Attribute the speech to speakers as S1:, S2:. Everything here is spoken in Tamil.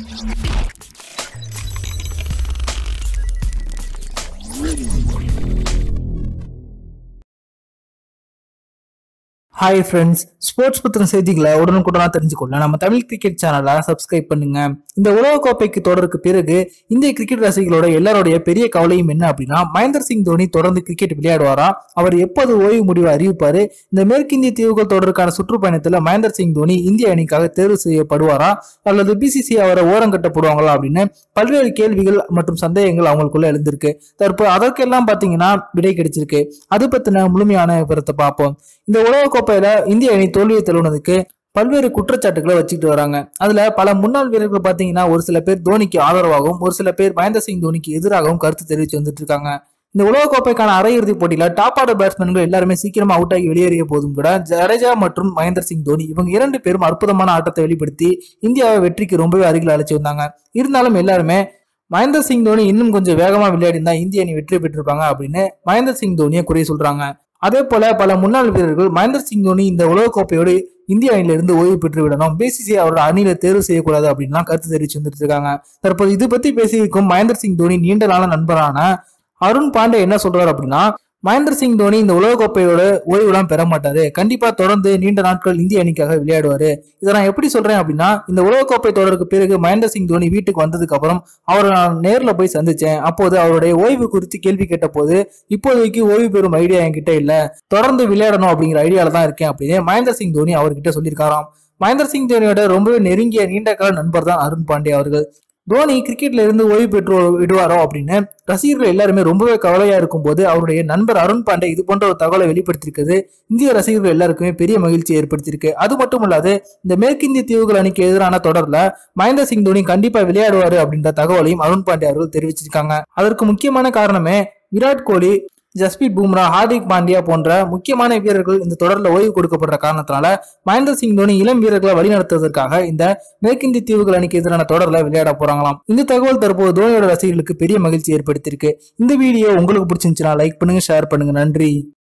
S1: ஹாய் ஃப்ரெண்ட்ஸ் ஸ்போர்ட்ஸ் பத்தின செய்திகளை உடனுக்குடனா தெரிஞ்சுக்கொள்ள நம்ம தமிழ் கிரிக்கெட் சேனலை சப்ஸ்கிரைப் பண்ணுங்க இந்த உலகக்கோப்பைக்கு தொடருக்கு பிறகு இந்திய கிரிக்கெட் ரசிகர்களோட எல்லாருடைய பெரிய கவலையும் என்ன அப்படின்னா மகேந்திர சிங் தோனி தொடர்ந்து கிரிக்கெட் விளையாடுவாரா அவர் எப்போது ஓய்வு முடிவு அறிவிப்பாரு இந்த மேற்கிந்திய தீவுகள் தொடருக்கான சுற்றுப்பயணத்துல மகேந்திர சிங் தோனி இந்திய அணிக்காக தேர்வு செய்யப்படுவாரா அல்லது பிசிசி அவரை ஓரங்கட்டப்படுவாங்களா அப்படின்னு பல்வேறு கேள்விகள் மற்றும் சந்தேகங்கள் அவங்களுக்குள்ள எழுந்திருக்கு தற்போது அதற்கெல்லாம் பாத்தீங்கன்னா விடை கிடைச்சிருக்கு அது பத்தின முழுமையான விவரத்தை பார்ப்போம் இந்த உலகக்கோப்பையில இந்திய அணி தோல்வியை தழுவுனதுக்கு பல்வேறு குற்றச்சாட்டுகளை வச்சுக்கிட்டு வராங்க அதுல பல முன்னாள் வீரர்கள் பாத்தீங்கன்னா ஒரு சில பேர் தோனிக்கு ஆதரவாகவும் ஒரு சில பேர் மகேந்திர சிங் தோனிக்கு எதிராகவும் கருத்து தெரிவித்து வந்துட்டு இருக்காங்க இந்த உலகக்கோப்பைக்கான அரையிறுதி போட்டியில டாப் ஆர்டர் பேட்ஸ்மேன்கள் எல்லாருமே சீக்கிரமா அவுட் ஆகி வெளியேறிய போதும் கூட ஜடேஜா மற்றும் மகேந்திர சிங் தோனி இவங்க இரண்டு பேரும் அற்புதமான ஆட்டத்தை வெளிப்படுத்தி இந்தியாவை வெற்றிக்கு ரொம்பவே அருகில் அழைச்சி வந்தாங்க இருந்தாலும் எல்லாருமே மகேந்திர சிங் தோனி இன்னும் கொஞ்சம் வேகமா விளையாடிருந்தா இந்திய அணி வெற்றி பெற்றிருப்பாங்க அப்படின்னு மகேந்திர சிங் தோனியை குறை சொல்றாங்க அதே போல பல முன்னாள் வீரர்கள் மகேந்திர சிங் தோனி இந்த உலகக்கோப்பையோடு இந்திய அணியிலிருந்து ஓய்வு பெற்று விடணும் பிசிசி அவரோட அணியில தேர்வு செய்யக்கூடாது அப்படின்லாம் கருத்து தெரிவிச்சு வந்துட்டு இருக்காங்க தற்போது இது பத்தி பேசியிருக்கும் மகேந்திர சிங் தோனி நீண்ட நாள நண்பரான அருண் பாண்டே என்ன சொல்றாரு அப்படின்னா மகேந்திர சிங் தோனி இந்த உலகக்கோப்பையோட ஓய்வுலாம் பெற மாட்டாரு கண்டிப்பா தொடர்ந்து நீண்ட நாட்கள் இந்திய அணிக்காக விளையாடுவாரு இதை நான் எப்படி சொல்றேன் அப்படின்னா இந்த உலகக்கோப்பை தொடருக்கு பிறகு மகேந்திர சிங் தோனி வீட்டுக்கு வந்ததுக்கு அப்புறம் அவரை நான் நேர்ல போய் சந்திச்சேன் அப்போது அவருடைய ஓய்வு குறித்து கேள்வி கேட்ட போது இப்போதைக்கு ஓய்வு பெறும் ஐடியா என்கிட்ட இல்ல தொடர்ந்து விளையாடணும் அப்படிங்கிற ஐடியால தான் இருக்கேன் அப்படின்னு மகேந்திர சிங் தோனி அவர்கிட்ட சொல்லியிருக்காராம் மகேந்திர சிங் தோனியோட ரொம்பவே நெருங்கிய நீண்ட கால நண்பர் தான் அருண் பாண்டே அவர்கள் தோனி கிரிக்கெட்ல இருந்து ஓய்வு பெற்று விடுவாரோ அப்படின்னு ரசிகர்கள் எல்லாருமே ரொம்பவே கவலையா இருக்கும் போது அவருடைய நண்பர் அருண் பாண்டே இது போன்ற ஒரு தகவலை வெளிப்படுத்தியிருக்கிறது இந்திய ரசிகர்கள் எல்லாருக்குமே பெரிய மகிழ்ச்சி ஏற்படுத்தியிருக்கு அது மட்டும் இல்லாது இந்த மேற்கிந்திய தீவுகள் அணிக்கு எதிரான தொடர்ல மகேந்திர சிங் தோனி கண்டிப்பா விளையாடுவாரு அப்படின்ற தகவலையும் அருண் பாண்டே அவர்கள் தெரிவிச்சிருக்காங்க அதற்கு முக்கியமான காரணமே விராட் கோலி ஜஸ்பீத் பும்ரா ஹார்திக் பாண்டியா போன்ற முக்கியமான வீரர்கள் இந்த தொடரில் ஓய்வு கொடுக்கப்படுற காரணத்தினால மகேந்திர சிங் தோனி இளம் வீரர்களை வழிநடத்துவதற்காக இந்த மேற்கிந்திய தீவுகள் அணிக்கு எதிரான தொடரில் விளையாட போறாங்களாம் இந்த தகவல் தற்போது தோனியோட ரசிகர்களுக்கு பெரிய மகிழ்ச்சி ஏற்படுத்தியிருக்கு இந்த வீடியோ உங்களுக்கு பிடிச்சிருந்துச்சுன்னா லைக் பண்ணுங்க ஷேர் பண்ணுங்க நன்றி